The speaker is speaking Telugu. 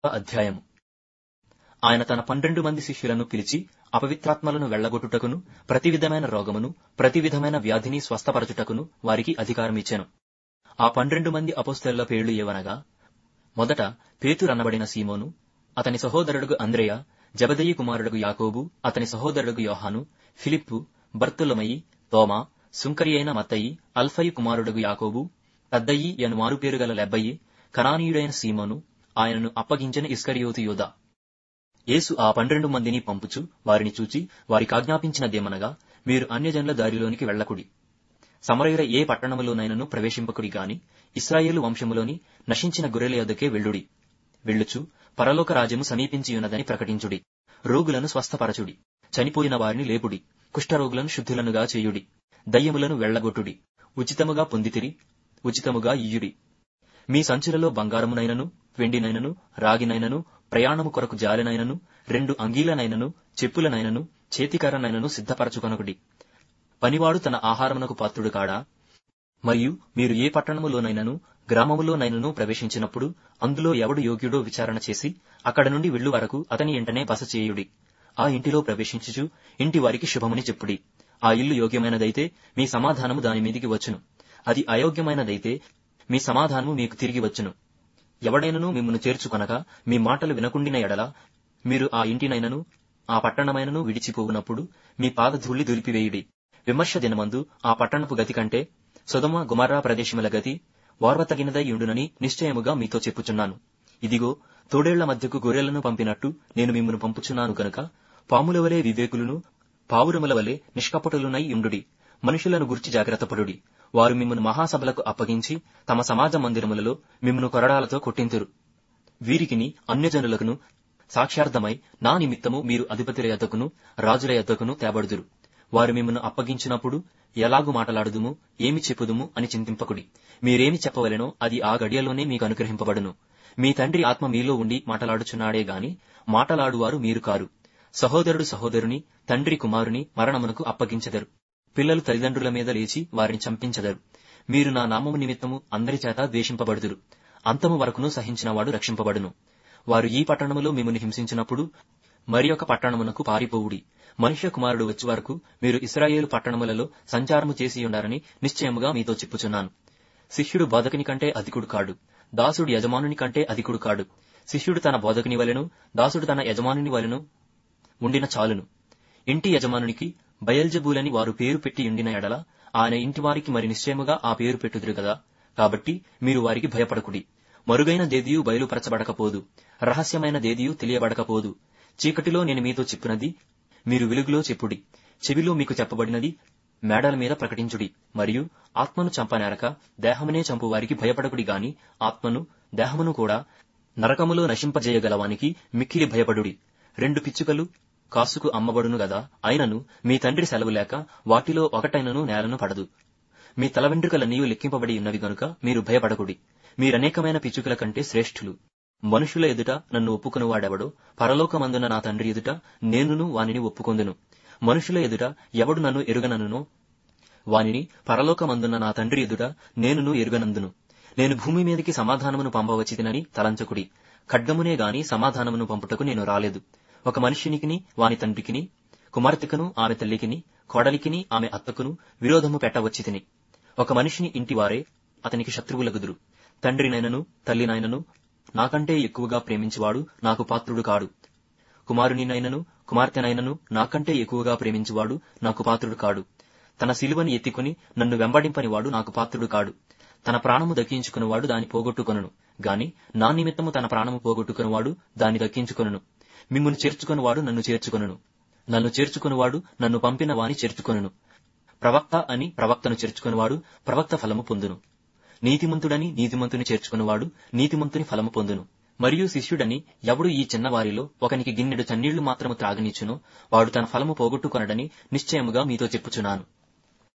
అధ్యాయము ఆయన తన పన్నెండు మంది శిష్యులను పిలిచి అపవిత్రాత్మలను వెళ్లగొట్టుటకును ప్రతి విధమైన రోగమును ప్రతి విధమైన వ్యాధిని స్వస్థపరచుటకును వారికి అధికారమిచ్చెను ఆ పన్నెండు మంది అపోస్తలుల పేర్లు ఏవనగా మొదట పేతురనబడిన సీమోను అతని సహోదరుడుగు అంద్రేయ జబదయి కుమారుడుగు యాకోబు అతని సహోదరుడుగు యోహాను ఫిలిప్పు బర్తులమయి తోమా సుంకరి అయిన మత్తయి అల్ఫయి కుమారుడుగు యాకోబు తద్దయి ఎను మారుపేరు గల లెబ్బయి కనానీయుడైన సీమోను ఆయనను అప్పగించిన ఇస్కరియోతు యోధ యేసు ఆ పన్నెండు మందిని పంపుచు వారిని చూచి వారికాజ్ఞాపించినదేమనగా మీరు అన్యజనుల దారిలోనికి వెళ్ళకుడి సమరయుల ఏ పట్టణములోనైనను ప్రవేశింపకుడి గాని ఇస్రాయేలు వంశములోని నశించిన గొర్రెల యొద్దకే వెళ్ళుడి వెళ్ళుచు పరలోక రాజ్యము సమీపించియున్నదని ప్రకటించుడి రోగులను స్వస్థపరచుడి చనిపోయిన వారిని లేపుడి కుష్ఠరోగులను శుద్ధులనుగా చేయుడి దయ్యములను వెళ్లగొట్టుడి ఉచితముగా పొందితిరి ఉచితముగా ఇయ్యుడి మీ సంచులలో బంగారమునైనను వెండినైనను రాగినైనను ప్రయాణము కొరకు జాలెనైనను రెండు అంగీలనైనను చెప్పులనైనను చేతికర్రనైనను సిద్ధపరచుకొనకుడి పనివాడు తన ఆహారమునకు పాత్రుడు కాడా మరియు మీరు ఏ పట్టణములోనైనను గ్రామములోనైనను ప్రవేశించినప్పుడు అందులో ఎవడు యోగ్యుడో విచారణ చేసి అక్కడ నుండి వెళ్ళు వరకు అతని ఇంటనే బస చేయుడి ఆ ఇంటిలో ప్రవేశించుచు ఇంటి వారికి శుభమని చెప్పుడి ఆ ఇల్లు యోగ్యమైనదైతే మీ సమాధానము దాని మీదికి వచ్చును అది అయోగ్యమైనదైతే మీ సమాధానము మీకు తిరిగి వచ్చును ఎవడైనను మిమ్మల్ని చేర్చుకొనక మీ మాటలు వినకుండిన ఎడల మీరు ఆ ఇంటినైనను ఆ పట్టణమైనను విడిచిపోవునప్పుడు మీ పాదధూళి దులిపివేయుడి విమర్శ దినమందు ఆ పట్టణపు గతి కంటే సుధమ గుమర్రా ప్రదేశముల గతి వార్వతగినదై ఉండునని నిశ్చయముగా మీతో చెప్పుచున్నాను ఇదిగో తోడేళ్ల మధ్యకు గొర్రెలను పంపినట్టు నేను మిమ్మల్ని పంపుచున్నాను గనుక పాముల వలె వివేకులను పావురముల వలె నిష్కపటులునై ఉండుడి మనుషులను గుర్చి జాగ్రత్తపడుడి వారు మిమ్మల్ని మహాసభలకు అప్పగించి తమ సమాజ మందిరములలో మిమ్మను కొరడాలతో కొట్టింతురు వీరికిని అన్యజనులకును సాక్ష్యార్థమై నా నిమిత్తము మీరు అధిపతుల యొద్దకును రాజుల యొద్దకును తేబడుదురు వారు మిమ్మను అప్పగించినప్పుడు ఎలాగు మాటలాడుదుము ఏమి చెప్పుదుము అని చింతింపకుడి మీరేమి చెప్పవలెనో అది ఆ గడియలోనే మీకు అనుగ్రహింపబడును మీ తండ్రి ఆత్మ మీలో ఉండి మాటలాడుచున్నాడే గాని మాటలాడువారు మీరు కారు సహోదరుడు సహోదరుని తండ్రి కుమారుని మరణమునకు అప్పగించెదరు పిల్లలు తల్లిదండ్రుల మీద లేచి వారిని చంపించెదరు మీరు నా నామము నిమిత్తము అందరి చేత ద్వేషింపబడుదురు అంతము వరకును సహించినవాడు రక్షింపబడును వారు ఈ పట్టణములో మిమ్మల్ని హింసించినప్పుడు మరి ఒక పట్టణమునకు పారిపోవుడి మనుష్య కుమారుడు వచ్చే వరకు మీరు ఇస్రాయేలు పట్టణములలో సంచారము చేసి ఉండారని నిశ్చయముగా మీతో చెప్పుచున్నాను శిష్యుడు బోధకుని కంటే అధికుడు కాడు దాసుడు యజమానుని కంటే అధికుడు కాడు శిష్యుడు తన బోధకుని వలెను దాసుడు తన యజమానుని వలెను ఉండిన చాలును ఇంటి యజమానునికి బయల్జబూలని వారు పేరు పెట్టి ఉండిన ఎడల ఆయన ఇంటి వారికి మరి నిశ్చయముగా ఆ పేరు పెట్టుదురు కదా కాబట్టి మీరు వారికి భయపడకుడి మరుగైన దేదియు బయలుపరచబడకపోదు రహస్యమైన దేదియు తెలియబడకపోదు చీకటిలో నేను మీతో చెప్పినది మీరు వెలుగులో చెప్పుడి చెవిలో మీకు చెప్పబడినది మేడల మీద ప్రకటించుడి మరియు ఆత్మను చంపనేరక దేహమునే చంపు వారికి భయపడకుడి గాని ఆత్మను దేహమును కూడా నరకములో నశింపజేయగలవానికి మిక్కిలి భయపడుడి రెండు పిచ్చుకలు కాసుకు అమ్మబడును గదా అయినను మీ తండ్రి సెలవు లేక వాటిలో ఒకటైనను నేలను పడదు మీ తల వెంట్రుకలన్నీయు లెక్కింపబడి ఉన్నవి గనుక మీరు భయపడకుడి మీరనేకమైన పిచ్చుకల కంటే శ్రేష్ఠులు మనుషుల ఎదుట నన్ను ఒప్పుకునివాడెవడో పరలోకమందున నా తండ్రి ఎదుట నేనును వానిని ఒప్పుకొందును మనుషుల ఎదుట ఎవడు నన్ను ఎరుగననునో వానిని పరలోకమందున్న నా తండ్రి ఎదుట నేనును ఎరుగనందును నేను భూమి మీదకి సమాధానమును పంపవచ్చితినని తలంచకుడి ఖడ్గమునే గాని సమాధానమును పంపుటకు నేను రాలేదు ఒక మనుష్యునికిని వాని తండ్రికిని కుమార్తెకును ఆమె తల్లికిని కోడలికిని ఆమె అత్తకును విరోధము పెట్టవచ్చి తిని ఒక మనిషిని ఇంటివారే అతనికి శత్రువులగుదురు తండ్రినైనను తల్లినైనను నాకంటే ఎక్కువగా ప్రేమించువాడు నాకు పాత్రుడు కాడు కుమారునినైనను కుమార్తెనైనను నాకంటే ఎక్కువగా ప్రేమించువాడు నాకు పాత్రుడు కాడు తన సిలువని ఎత్తికొని నన్ను వెంబడింపనివాడు నాకు పాత్రుడు కాడు తన ప్రాణము దక్కించుకునివాడు దాని పోగొట్టుకొనును గాని నా నిమిత్తము తన ప్రాణము పోగొట్టుకునివాడు దాన్ని దక్కించుకొనును మిమ్మును చేర్చుకునివాడు నన్ను చేర్చుకొనును నన్ను చేర్చుకునివాడు నన్ను పంపిన వాని చేర్చుకొనును ప్రవక్త అని ప్రవక్తను చేర్చుకునివాడు ప్రవక్త ఫలము పొందును నీతిమంతుడని నీతిమంతుని చేర్చుకునివాడు నీతిమంతుని ఫలము పొందును మరియు శిష్యుడని ఎవడు ఈ చిన్నవారిలో ఒకనికి గిన్నెడు చన్నీళ్లు మాత్రము త్రాగనిచ్చునో వాడు తన ఫలము పోగొట్టుకొనడని నిశ్చయముగా మీతో చెప్పుచున్నాను